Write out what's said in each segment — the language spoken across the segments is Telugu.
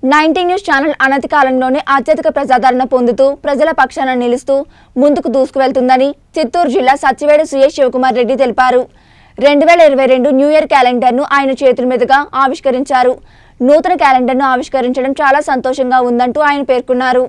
నైన్టీన్ న్యూస్ ఛానల్ అనతి కాలంలోనే అత్యధిక ప్రజాదరణ పొందుతూ ప్రజల పక్షాన నిలుస్తూ ముందుకు దూసుకువెళ్తుందని చిత్తూరు జిల్లా సత్యవేడు సీఎస్ శివకుమార్ రెడ్డి తెలిపారు రెండు వేల ఇరవై రెండు న్యూ ఇయర్ క్యాలెండర్ను ఆయన చేతుల మీదుగా ఆవిష్కరించారు నూతన క్యాలెండర్ను ఆవిష్కరించడం చాలా సంతోషంగా ఉందంటూ ఆయన పేర్కొన్నారు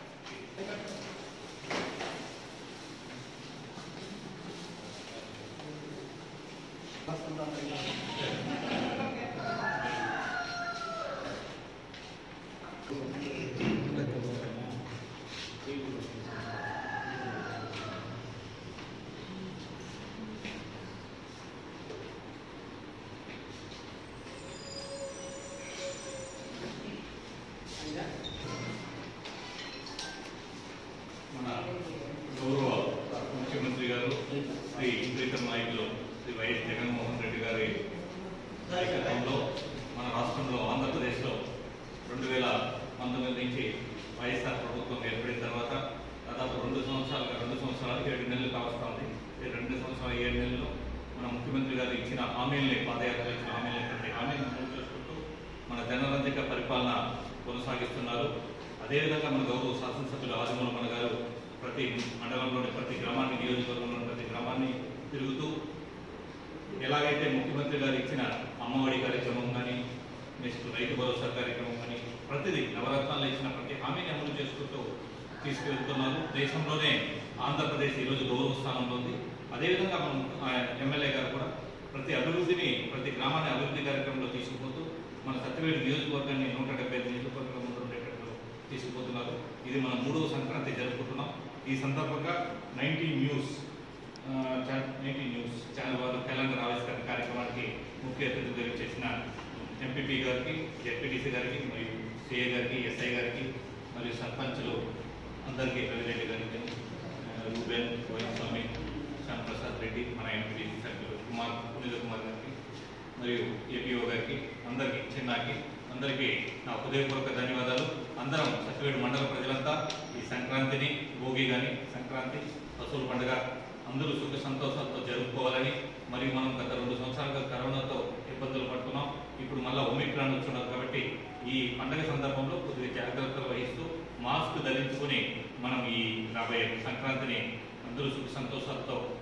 మన గౌరవ ముఖ్యమంత్రి గారు శ్రీ ప్రీతం నాయకులు శ్రీ వైఎస్ జగన్మోహన్ రెడ్డి గారి నాయకత్వంలో మన రాష్ట్రంలో ఆంధ్రప్రదేశ్లో రెండు వేల పంతొమ్మిది నుంచి వైఎస్ఆర్ ప్రభుత్వం ఏర్పడిన తర్వాత దాదాపు రెండు సంవత్సరాలుగా రెండు సంవత్సరాలు ఏడు నెలలు కావస్తుంది ఈ రెండు సంవత్సరాల ఏడు నెలలు మన ముఖ్యమంత్రి గారు ఇచ్చిన హామీల్ని పాదయాత్ర ఇచ్చిన హామీల్ని ప్రతి హామీని అమలు చేసుకుంటూ మన జనరంజక పరిపాలన కొనసాగిస్తున్నారు అదేవిధంగా మన గౌరవ శాసనసభ్యులు ఆదిమూలమణ గారు ప్రతి మండలంలోని ప్రతి గ్రామాన్ని నియోజకవర్గంలోని ప్రతి గ్రామాన్ని తిరుగుతూ ఎలాగైతే ముఖ్యమంత్రి గారు ఇచ్చిన అమ్మఒడి కార్యక్రమం కానీ నెక్స్ట్ రైతు భరోసా కార్యక్రమం కానీ ప్రతిదీ నవరత్నాలు ఇచ్చిన ప్రతి హామీని అమలు చేసుకుంటూ తీసుకెళ్తున్నారు దేశంలోనే ఆంధ్రప్రదేశ్ ఈరోజు గౌరవ స్థానంలో ఉంది అదేవిధంగా మనం ఎమ్మెల్యే గారు కూడా ప్రతి అభివృద్ధిని ప్రతి గ్రామాన్ని అభివృద్ధి కార్యక్రమంలో తీసుకుపోతూ మన సత్యవేడు నియోజకవర్గాన్ని నూట డెబ్బై ఐదు నియోజకవర్గంలో ముందు ఉండేటట్లు తీసుకుపోతున్నారు ఇది మన మూడవ సంక్రాంతి జరుపుకుంటున్నాం ఈ సందర్భంగా nineteen news nineteen news channel వారు క్యాలెండర్ ఆవిష్కరణ కార్యక్రమానికి ముఖ్య అతిథిగా చేసిన ఎంపీపీ గారికి జెడ్పీటీసీ గారికి మరియు సిఏ గారికి ఎస్ఐ గారికి మరియు సర్పంచులు అందరికీ రవిరెడ్డి గారికి ఆ, రూబెన్ వైఎస్ స్వామి శ్యామప్రసాద్ రెడ్డి మన ఎంపీటీసీ సభ్యులు కుమార్ పునీత కుమార్ గారికి మరియు ఏపీఓ గారికి అందరికీ చిన్నాకి అందరికీ నా హృదయపూర్వక ధన్యవాదాలు అందరం సత్యవేడు మండల ప్రజలంతా ఈ సంక్రాంతిని భోగి కానీ సంక్రాంతి పశువుల పండుగ అందరూ సుఖ సంతోషాలతో జరుపుకోవాలని మరియు మనం గత రెండు సంవత్సరాలుగా కరోనాతో ఇబ్బందులు పడుతున్నాం ఇప్పుడు మళ్ళీ ఒమిక్రాన్ వచ్చున్నారు కాబట్టి ఈ పండుగ సందర్భంలో కొద్దిగా జాగ్రత్తలు వహిస్తూ మాస్క్ ధరించుకొని మనం ఈ రాబోయే సంక్రాంతిని అందరూ సుఖ సంతోషాలతో